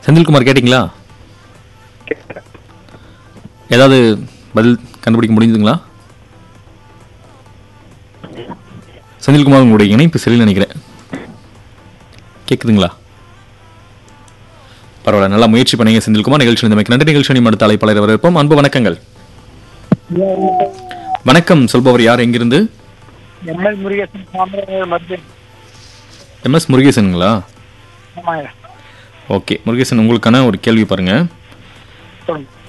செந்தில்குமார் கேட்டிங்களா கேட்குறேன் ஏதாவது பதில் கண்டுபிடிக்க முடிஞ்சுதுங்களா செந்தில்குமார் உங்களுடைய இணைப்பு சரியில்லை நினைக்கிறேன் கேட்குதுங்களா பரவாயில்ல நல்லா முயற்சி பண்ணீங்க செந்தில்குமார் நிகழ்ச்சி இந்த நன்றி நிகழ்ச்சி அடுத்த அழைப்பாளர் வரவேற்போம் அன்பு வணக்கங்கள் வணக்கம் சொல்பவர் யார் எங்கிருந்து எம்எல் முருகேசன் சாமியார் மத்திய எம்எஸ் முருகேசனுங்களா ஆமாங்க ஓகே முருகேசன் உங்களுக்கான ஒரு கேள்வி பாருங்க சொல்லுங்க